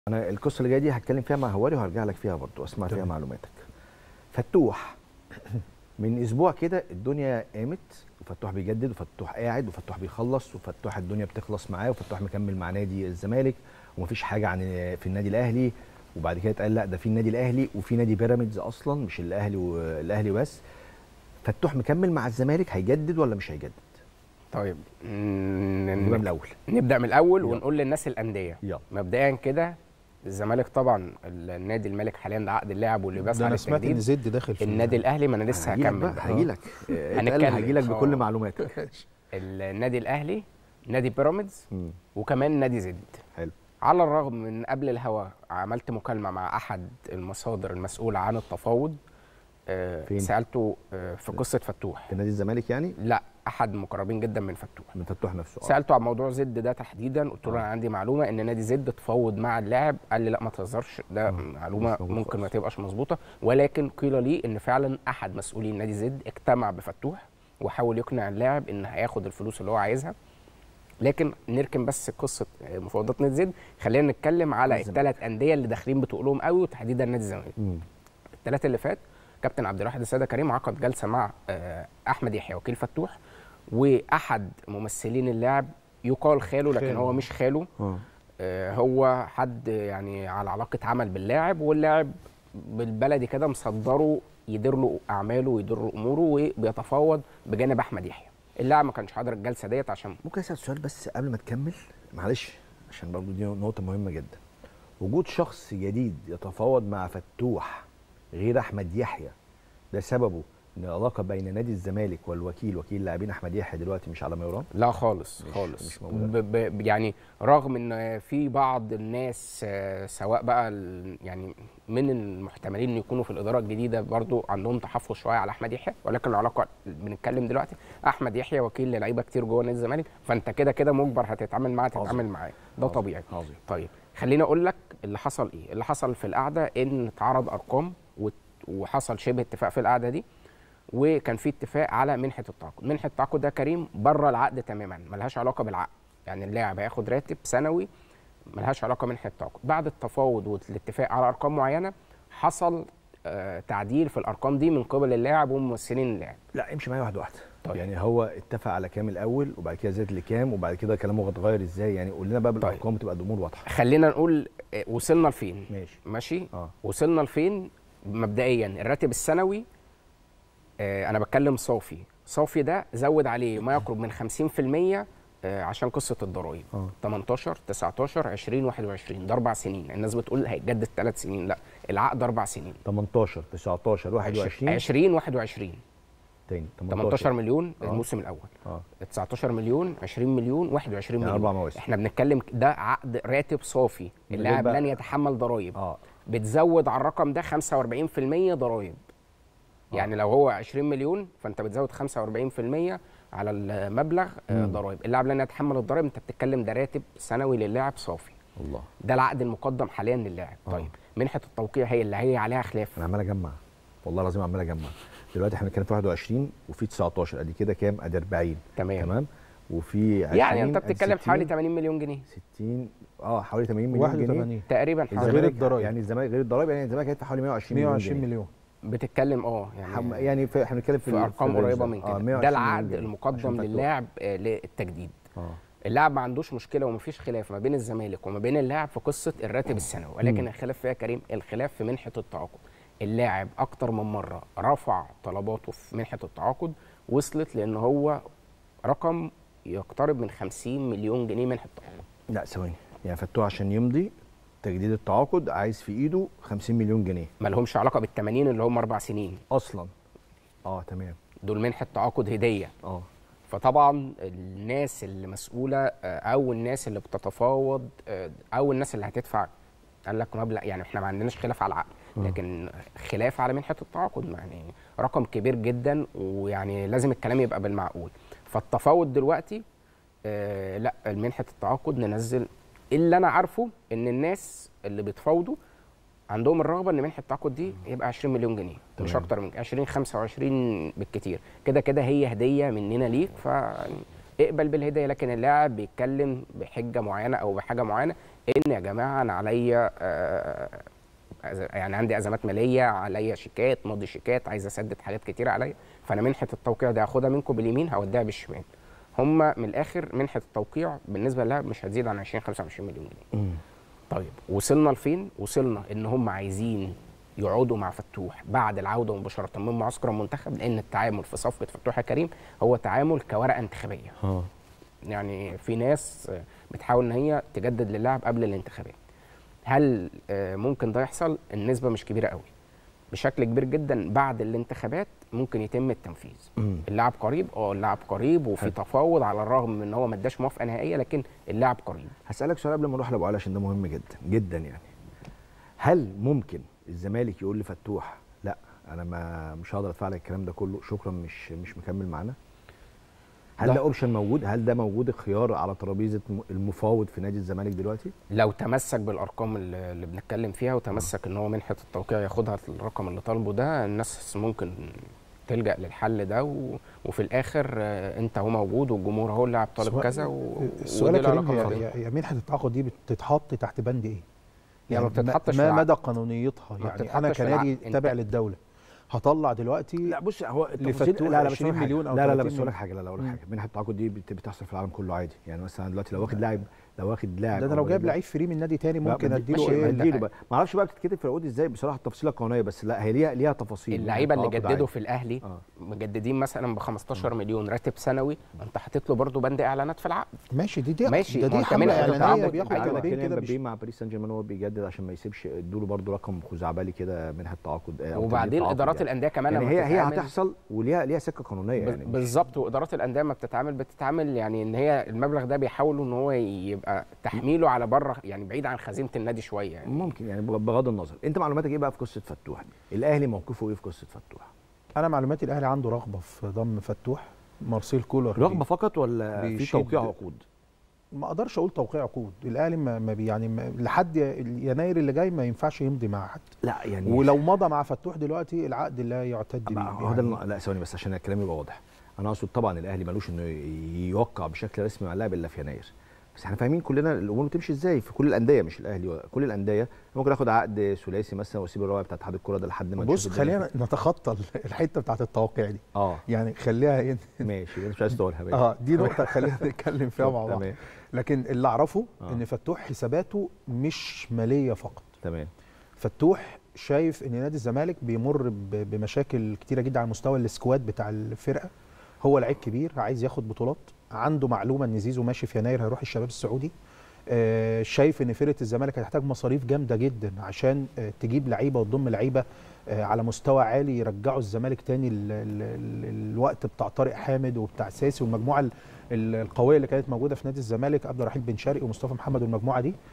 انا القصه اللي جايه دي هتكلم فيها مع هواري وهرجع لك فيها برضو اسمع فيها تمام. معلوماتك فتوح من اسبوع كده الدنيا قامت وفتوح بيجدد وفتوح قاعد وفتوح بيخلص وفتوح الدنيا بتخلص معاه وفتوح مكمل مع نادي الزمالك ومفيش حاجه عن في النادي الاهلي وبعد كده اتقال لا ده في النادي الاهلي وفي نادي بيراميدز اصلا مش الاهلي والاهلي بس فتوح مكمل مع الزمالك هيجدد ولا مش هيجدد؟ طيب نبدا من ن- الاول نبدا من الاول يلا. ونقول للناس الانديه يلا مبدئيا كده الزمالك طبعا النادي الملك حاليا ده عقد اللاعب واللي ده بيسعى انا سمعت ان للتجديد زد داخل في النادي الاهلي ما انا لسه هكمل بقى. هجي لك هنتكلم. هجي لك بكل آه. معلوماتك النادي الاهلي نادي بيراميدز مم. وكمان نادي زد حلو على الرغم من قبل الهوا عملت مكالمه مع احد المصادر المسؤوله عن التفاوض آه، فين؟ سالته آه، في قصه فتوح في نادي الزمالك يعني لا احد مقربين جدا من فتوح من فتوح نفسه آه. سالته عن موضوع زد ده تحديدا قلت له آه. انا عندي معلومه ان نادي زد تفاوض مع اللاعب قال لي لا ما تهزرش ده آه، معلومه مش موجود ممكن ما خالص. تبقاش مظبوطه ولكن قيل لي ان فعلا احد مسؤولين نادي زد اجتمع بفتوح وحاول يقنع اللاعب ان هياخد الفلوس اللي هو عايزها لكن نركن بس قصه مفاوضات نادي زد خلينا نتكلم على الزمالك. الثلاث انديه اللي داخلين بتقولهم قوي وتحديدا نادي الزمالك مم. الثلاثه اللي فات كابتن عبد الواحد الساده كريم عقد جلسه مع آه، احمد يحيى وكيل فتوح واحد ممثلين اللاعب يقال خاله لكن خاله. هو مش خاله اه آه، هو حد يعني على علاقه عمل باللاعب واللاعب بالبلدي كده مصدره يدير له اعماله ويدير له اموره وبيتفاوض بجانب احمد يحيى اللاعب ما كانش حاضر الجلسه ديت عشان ممكن اسال سؤال بس قبل ما تكمل معلش عشان برضه دي نقطه مهمه جدا وجود شخص جديد يتفاوض مع فتوح غير احمد يحيى ده سببه ان العلاقه بين نادي الزمالك والوكيل وكيل لاعبين احمد يحيى دلوقتي مش على ما يرام لا خالص مش- خالص مش موجودة. ب ب يعني رغم ان في بعض الناس آه، سواء بقى ال- يعني من المحتملين ان يكونوا في الاداره الجديده برضو عندهم تحفظ شويه على احمد يحيى ولكن العلاقه بنتكلم دلوقتي احمد يحيى وكيل للعيبه كتير جوه نادي الزمالك فانت كده كده مجبر هتتعامل معاه تتعامل عظيم. معاه ده عظيم. طبيعي عظيم طيب خليني اقول لك اللي حصل ايه اللي حصل في القعده ان اتعرض ارقام وت- وحصل شبه اتفاق في القعده دي وكان في اتفاق على منحه التعاقد منحه التعاقد ده كريم بره العقد تماما ملهاش علاقه بالعقد يعني اللاعب هياخد راتب سنوي ملهاش علاقه منحه التعاقد بعد التفاوض والاتفاق على ارقام معينه حصل آه تعديل في الارقام دي من قبل اللاعب وممثلين اللاعب لا امشي معايا واحده واحده طيب. يعني هو اتفق على كام الاول وبعد كده زاد لكام وبعد كده كلامه اتغير ازاي يعني قول لنا بقى بالارقام تبقى الامور واضحه خلينا نقول آه، وصلنا لفين ماشي ماشي اه وصلنا لفين مبدئيا الراتب السنوي آه انا بتكلم صافي صافي ده زود عليه ما يقرب من 50% آه عشان قصه الضرايب اه 18 19 20 21 ده اربع سنين الناس بتقول هيتجدد ثلاث سنين لا العقد اربع سنين 18 19 21 20 21 تاني 18 مليون آه. الموسم الاول اه 19 مليون 20 مليون 21 يعني مليون اربع مواسم احنا بنتكلم ده عقد راتب صافي من غير اللاعب بقى- لن يتحمل ضرايب اه بتزود على الرقم ده 45% ضرايب يعني لو هو 20 مليون فانت بتزود 45% على المبلغ آه، مم. ضرايب اللاعب لن يتحمل الضرايب انت بتتكلم ده راتب سنوي للاعب صافي الله ده العقد المقدم حاليا للاعب آه. طيب منحه التوقيع هي اللي هي عليها خلاف انا عمال اجمع والله العظيم عمال اجمع دلوقتي احنا بنتكلم في 21 وفي 19 ادي كده كام ادي 40 تمام تمام وفي 20 يعني انت أدي بتتكلم 60 حوالي 80 مليون جنيه 60 اه حوالي 80 مليون جنيه 81 تقريبا غير حوالي الضرايب. يعني الزمالك غير الضرايب يعني الزمالك هيدفع حوالي 120 مليون 120 جنيه. مليون بتتكلم اه حم- يعني يعني في احنا بنتكلم في في ال- ارقام الرينج قريبه ده. من آه، كده 120 ده مليون العقد جنيه عشان المقدم فتوح. للاعب آه، للتجديد اه اللاعب ما عندوش مشكله ومفيش خلاف ما بين الزمالك وما بين اللاعب في قصه الراتب السنوي ولكن مم. الخلاف فيها كريم الخلاف في منحه التعاقد اللاعب اكتر من مره رفع طلباته في منحه التعاقد وصلت لان هو رقم يقترب من 50 مليون جنيه منحه التعاقد لا ثواني يعني فتوح عشان يمضي تجديد التعاقد عايز في ايده 50 مليون جنيه ما لهمش علاقه بال 80 اللي هم اربع سنين اصلا اه تمام دول منحه تعاقد هديه اه فطبعا الناس اللي مسؤوله آه، او الناس اللي بتتفاوض آه، او الناس اللي هتدفع قال لك مبلغ يعني احنا ما عندناش خلاف على العقد آه. لكن خلاف على منحه التعاقد يعني رقم كبير جدا ويعني لازم الكلام يبقى بالمعقول فالتفاوض دلوقتي آه لا منحه التعاقد ننزل اللي انا عارفه ان الناس اللي بيتفاوضوا عندهم الرغبه ان منحه التعاقد دي يبقى 20 مليون جنيه مش تمام. اكتر من 20 25 بالكتير كده كده هي هديه مننا ليك ف اقبل بالهديه لكن اللاعب بيتكلم بحجه معينه او بحاجه معينه ان يا جماعه انا عليا آه، أز- يعني عندي ازمات ماليه عليا شيكات ماضي شيكات عايز اسدد حاجات كتيره عليا فانا منحه التوقيع دي هاخدها منكم باليمين هوديها بالشمال هم من الاخر منحه التوقيع بالنسبه لها مش هتزيد عن 20 25 مليون جنيه طيب وصلنا لفين وصلنا ان هم عايزين يقعدوا مع فتوح بعد العوده مباشره من معسكر المنتخب لان التعامل في صفقه فتوح يا كريم هو تعامل كورقه انتخابيه اه يعني في ناس بتحاول ان هي تجدد للاعب قبل الانتخابات هل آه، ممكن ده يحصل النسبه مش كبيره قوي بشكل كبير جدا بعد الانتخابات ممكن يتم التنفيذ اللاعب قريب اه اللاعب قريب وفي حلو. تفاوض على الرغم من ان هو ما اداش موافقه نهائيه لكن اللاعب قريب هسألك سؤال قبل ما نروح لأبو علي عشان ده مهم جدا جدا يعني هل ممكن الزمالك يقول لفتوح لا انا ما مش هقدر ادفع لك الكلام ده كله شكرا مش مش مكمل معانا هل لا. ده اوبشن موجود هل ده موجود الخيار على ترابيزه م- المفاوض في نادي الزمالك دلوقتي لو تمسك بالارقام اللي اللي بنتكلم فيها وتمسك ان هو منحه التوقيع ياخدها الرقم اللي طالبه ده الناس ممكن تلجا للحل ده و... وفي الاخر آه، انت هو موجود والجمهور هو اللاعب طالب السؤال- كذا و... السؤال ودي يا كريم العلاقة هي, ما بينهم. هي, هي منحه التعاقد دي بتتحط تحت بند ايه؟ يعني ما بتتحطش ما في مدى قانونيتها ما يعني انا بتتحطش في كنادي العقد. تابع أنت- للدوله هطلع دلوقتي لا بص هو التفاصيل لفتوح لا لا بس 20 أقول لك حاجة. مليون أو لا لا لا 30 بس اقول لك مليون. حاجه لا لا اقول لك مم. حاجه منحه التعاقد دي بت- بتحصل في العالم كله عادي يعني مثلا دلوقتي لو واخد لاعب لو واخد لاعب ده انا أو لو جايب واخد- لعيب فري من نادي تاني لا، ممكن ما- اديله ماشي، ايه ما اللي- اديله بقى ما اعرفش بقى بتتكتب في العقود ازاي بصراحه التفصيله القانونيه بس لا هي ليها ليها تفاصيل اللعيبه اللي التعاقد جددوا عادي. في الاهلي اه مجددين مثلا ب 15 مليون راتب سنوي انت حاطط له برضه بند اعلانات في العقد ماشي دي دي ماشي، ده ما دي أنت حمله منحة اعلانيه التعاقد بياخد أيوة، كلامين كيليان كده مبابي بش- مع باريس سان جيرمان هو بيجدد عشان ما يسيبش ادوا له برضه رقم خزعبلي كده منحه تعاقد آه، أو وبعدين تجديد تعاقد ادارات يعني. الانديه كمان يعني لما هي هي بتتعامل- هتحصل وليها ليها سكه قانونيه يعني مش- بالظبط وادارات الانديه ما بتتعامل بتتعامل يعني ان هي المبلغ ده بيحاولوا ان هو يبقى تحميله على بره يعني بعيد عن خزينه النادي شويه يعني ممكن يعني بغض النظر انت معلوماتك ايه بقى في قصه فتوح دي الاهلي موقفه ايه في قصه فتوح انا معلوماتي الاهلي عنده رغبه في ضم فتوح مارسيل كولر رغبه فقط ولا في بيشد- توقيع عقود ما اقدرش اقول توقيع عقود الاهلي ما ما بي يعني ما لحد يناير اللي جاي ما ينفعش يمضي مع حد لا يعني ولو مضى مع فتوح دلوقتي العقد لا يعتد بيه بقى هو ده يعني الم- لا ثواني بس عشان الكلام يبقى واضح انا اقصد طبعا الاهلي ملوش انه يوقع بشكل رسمي مع اللاعب الا في يناير بس احنا فاهمين كلنا الامور بتمشي ازاي في كل الانديه مش الاهلي ولا- كل الانديه ممكن اخد عقد ثلاثي مثلا واسيب الرابع بتاع اتحاد الكوره ده لحد ما بص نشوف الدنيا خلينا نتخطى الحته بتاعت التوقيع دي فيه. اه يعني خليها ايه ماشي انت مش عايز تقولها بقى اه دي نقطه خلينا نتكلم فيها مع بعض تمام لكن اللي اعرفه آه. ان فتوح حساباته مش ماليه فقط تمام فتوح شايف ان نادي الزمالك بيمر ب- بمشاكل كتيره جدا على مستوى السكواد بتاع الفرقه هو لعيب كبير عايز ياخد بطولات عنده معلومه ان زيزو ماشي في يناير هيروح الشباب السعودي آه، شايف ان فرقه الزمالك هتحتاج مصاريف جامده جدا عشان آه، تجيب لعيبه وتضم لعيبه آه، على مستوى عالي يرجعوا الزمالك تاني ال ال ال الوقت بتاع طارق حامد وبتاع ساسي والمجموعه ال- ال- القويه اللي كانت موجوده في نادي الزمالك عبد الرحيم بن شرقي ومصطفى محمد والمجموعه دي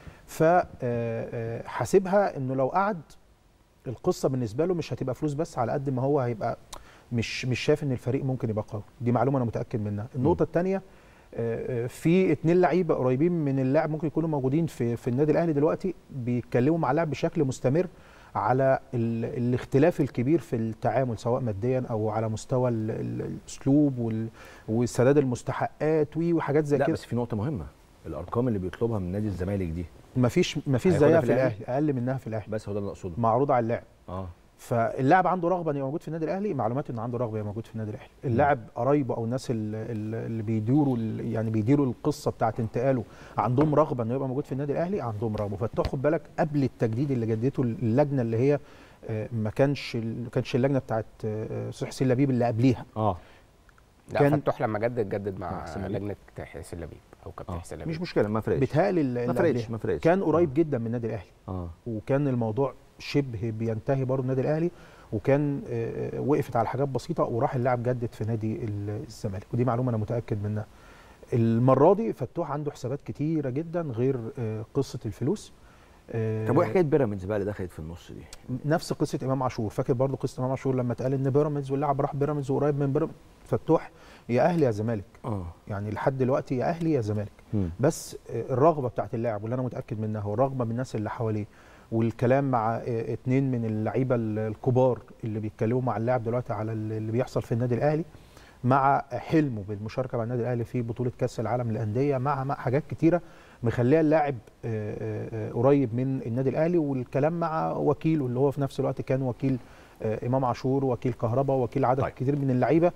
فحاسبها انه لو قعد القصه بالنسبه له مش هتبقى فلوس بس على قد ما هو هيبقى مش مش شايف ان الفريق ممكن يبقى قوي دي معلومه انا متاكد منها النقطه الثانيه في اتنين لعيبه قريبين من اللاعب ممكن يكونوا موجودين في في النادي الاهلي دلوقتي بيتكلموا مع اللاعب بشكل مستمر على ال الاختلاف الكبير في التعامل سواء ماديا او على مستوى ال- ال- الاسلوب وال- وسداد المستحقات وي- وحاجات زي لا كده بس في نقطه مهمه الارقام اللي بيطلبها من نادي الزمالك دي مفيش مفيش هياخدها زيها في في الأهلي؟ الاهلي اقل منها في الاهلي بس هو ده اللي اقصده معروضه على اللاعب اه فاللاعب عنده رغبه انه يبقى موجود في النادي الاهلي معلومات انه عنده رغبه يبقى موجود في النادي الاهلي اللاعب قرايبه او الناس ال- ال- اللي بيديروا ال- يعني بيديروا القصه بتاعه انتقاله عندهم رغبه انه يبقى موجود في النادي الاهلي عندهم رغبه فتاخد بالك قبل التجديد اللي جددته اللجنه اللي هي آه، ما كانش ما كانش اللجنه بتاعه آه، استاذ حسين لبيب اللي قبليها اه لا كان- فتوح لما جدد جدد مع مع حسين لبيب. لجنه حسين لبيب او كابتن اه حسين لبيب مش مشكله ما فرقش بيتهيألي اللي ما اللي فرقش قبلها ما فرقش كان قريب جدا من النادي الاهلي اه وكان الموضوع شبه بينتهي برضه النادي الاهلي وكان آه، آه، وقفت على حاجات بسيطه وراح اللاعب جدد في نادي ال- الزمالك ودي معلومه انا متاكد منها المره دي فتوح عنده حسابات كتيره جدا غير آه، قصه الفلوس آه، طب وايه حكايه بيراميدز بقى اللي دخلت في النص دي نفس قصه امام عاشور فاكر برضه قصه امام عاشور لما اتقال ان بيراميدز واللاعب راح بيراميدز وقريب من بيراميدز فتوح يا اهلي يا زمالك اه يعني لحد دلوقتي يا اهلي يا زمالك مم. بس آه، الرغبه بتاعت اللاعب واللي انا متاكد منها هو الرغبه من الناس اللي حواليه والكلام مع آه، اتنين من اللعيبه ال- الكبار اللي بيتكلموا مع اللاعب دلوقتي على ال- اللي بيحصل في النادي الاهلي مع حلمه بالمشاركه مع النادي الاهلي في بطوله كاس العالم للانديه مع مع حاجات كتيره مخليه اللاعب آه، آه، آه، قريب من النادي الاهلي والكلام مع وكيله اللي هو في نفس الوقت كان وكيل آه، امام عاشور وكيل كهربا وكيل عدد طيب. كتير من اللعيبه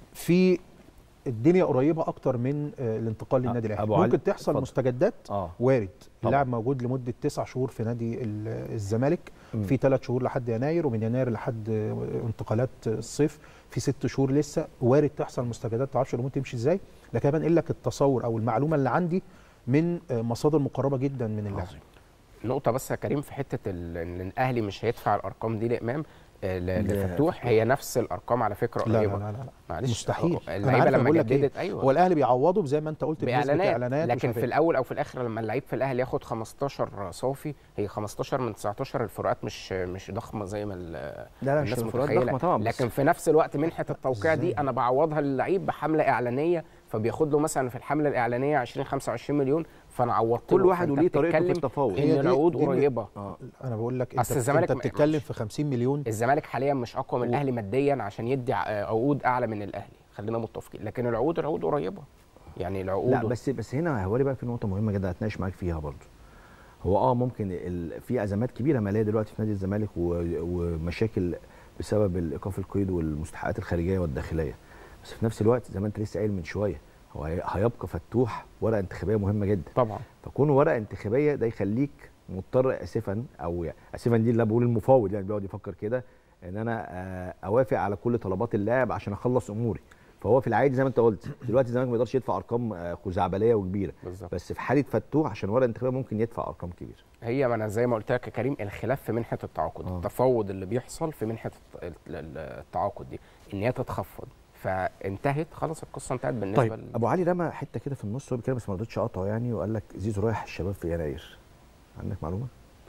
في الدنيا قريبه اكتر من آه، الانتقال للنادي الاهلي أبو علي، ممكن تحصل اتفضل. مستجدات اه وارد طبعا. اللاعب موجود لمده تسع شهور في نادي ال- الزمالك مم. في ثلاث شهور لحد يناير ومن يناير لحد آه، انتقالات الصيف في ست شهور لسه وارد تحصل مستجدات ما تعرفش الامور تمشي ازاي لكن انا بنقل لك التصور او المعلومه اللي عندي من آه، مصادر مقربه جدا من اللاعب عظيم. نقطة بس يا كريم في حتة ال- ان الاهلي مش هيدفع الارقام دي لامام آه، ل- ل- لفتوح هي نفس الارقام على فكرة لا لا قريبة لا, لا, لا. معلش مستحيل. هو- أنا اللعيبة عارف أنا لما بقول لك إيه. جددت ايوه هو الاهلي بيعوضه زي ما انت قلت بنسبه باعلانات اعلانات لكن ومش في عارف إيه. الاول او في الاخر لما اللعيب في الاهلي ياخد 15 صافي هي 15 من 19 الفروقات مش مش ضخمه زي ما ال- لا لا مش الناس الفروقات متخيله ضخمه طبعا بس لكن في نفس الوقت منحه التوقيع إزاي؟ دي انا بعوضها للعيب بحمله اعلانيه فبياخد له مثلا في الحمله الاعلانيه 20 25 مليون فانا عوضت كل له. واحد فأنت وليه طريقته في بتتكلم التفاوض هي ان دي- العقود دي- قريبه اه انا بقول لك انت أصل الزمالك انت م- بتتكلم ماشي. في 50 مليون الزمالك حاليا مش اقوى من و- الاهلي ماديا عشان يدي ع- عقود اعلى من الاهلي خلينا متفقين لكن العقود العقود قريبه يعني العقود لا بس بس هنا هو بقى في نقطه مهمه جدا هتناقش معاك فيها برضو هو اه ممكن ال... في ازمات كبيره ماليه دلوقتي في نادي الزمالك و... ومشاكل بسبب الايقاف القيد والمستحقات الخارجيه والداخليه بس في نفس الوقت زي ما انت لسه قايل من شويه هو هي- هيبقى فتوح ورقه انتخابيه مهمه جدا طبعا فكون ورقه انتخابيه ده يخليك مضطر اسفا او يعني اسفا دي اللي أنا بقول المفاوض يعني بيقعد يفكر كده ان انا آه، اوافق على كل طلبات اللاعب عشان اخلص اموري فهو في العادي زي ما انت قلت دلوقتي الزمالك ما يقدرش يدفع ارقام آه، خزعبليه وكبيره بالظبط بس في حاله فتوح عشان ورقه انتخابيه ممكن يدفع ارقام كبيره هي ما انا زي ما قلت لك يا كريم الخلاف في منحه التعاقد آه. التفاوض اللي بيحصل في منحه الت- ال- ال- التعاقد دي ان هي تتخفض فانتهت خلاص القصه انتهت بالنسبه طيب ل- ابو علي رمى حته كده في النص هو بيتكلم بس ما رضيتش اقطعه يعني وقال لك زيزو رايح الشباب في يناير عندك معلومه؟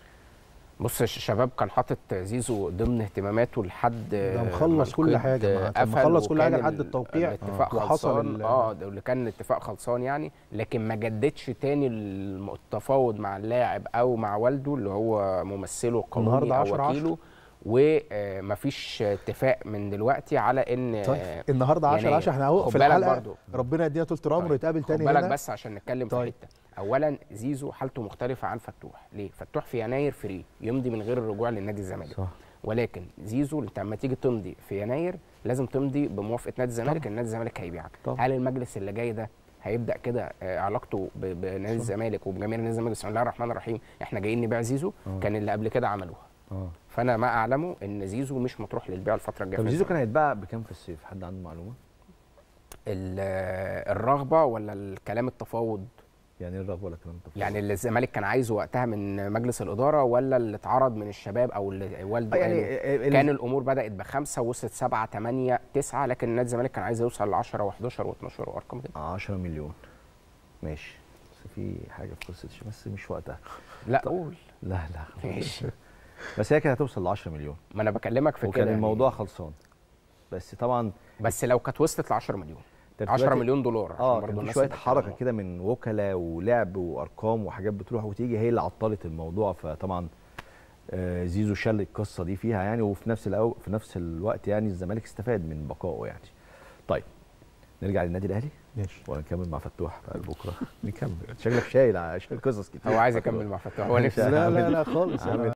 بص الشباب كان حاطط زيزو ضمن اهتماماته لحد ده ما مخلص كل القيد حاجة معاه. كان قفل مخلص كل حاجة وكان لحد ال- التوقيع. الاتفاق آه. وحصل خلصان ال- اه ده اللي كان الاتفاق خلصان يعني لكن ما جددش تاني الم- التفاوض مع اللاعب او مع والده اللي هو ممثله القانوني النهاردة او 10 وكيله ومفيش اتفاق من دلوقتي على ان طيب النهارده 10 يناير. 10 احنا اهو خد في بالك الحلقه برضو. ربنا يدينا طول العمر طيب، ويتقابل خد تاني بالك هنا بس عشان نتكلم في طيب. حته اولا زيزو حالته مختلفه عن فتوح ليه فتوح في يناير فري يمضي من غير الرجوع للنادي الزمالك صح ولكن زيزو انت لما تيجي تمضي في يناير لازم تمضي بموافقه نادي الزمالك ان نادي الزمالك هيبيعك طبعا. هل المجلس اللي جاي ده هيبدا كده آه، علاقته ب- بنادي الزمالك وبجماهير نادي الزمالك بسم الله الرحمن الرحيم احنا جايين نبيع زيزو آه. كان اللي قبل كده عملوها اه فانا ما اعلمه ان زيزو مش مطروح للبيع الفتره الجايه طب في زيزو الزمالك. كان هيتباع بكام في الصيف؟ حد عنده معلومه؟ ال- آه، الرغبه ولا الكلام التفاوض يعني ايه الرغبه ولا الكلام ده؟ يعني اللي الزمالك كان عايزه وقتها من مجلس الاداره ولا اللي اتعرض من الشباب او اللي والده آه، يعني قاله؟ ال- كان الامور بدات بخمسه وصلت سبعه ثمانيه تسعه لكن نادي الزمالك كان عايز يوصل ل 10 و11 و12 وارقام كده 10 مليون ماشي بس في حاجه في قصه بس مش وقتها لا قول لا لا ماشي بس هي كانت هتوصل ل 10 مليون ما انا بكلمك في وكان كده الموضوع خلصان بس طبعا بس لو كانت وصلت ل 10 مليون انت 10 دلوقتي- مليون دولار عشان اه برضو كان في الناس شويه تبقى حركه فاهمة. كده من وكلاء ولعب وارقام وحاجات بتروح وتيجي هي اللي عطلت الموضوع فطبعا آه، زيزو شال القصه دي فيها يعني وفي نفس الأو... في نفس الوقت يعني الزمالك استفاد من بقائه يعني طيب نرجع للنادي الاهلي ماشي ولا نكمل مع فتوح بقى بكره نكمل شكلك شايل شايل قصص كتير هو عايز يكمل مع فتوح هو نفسه لا لا لا خالص عامل أنا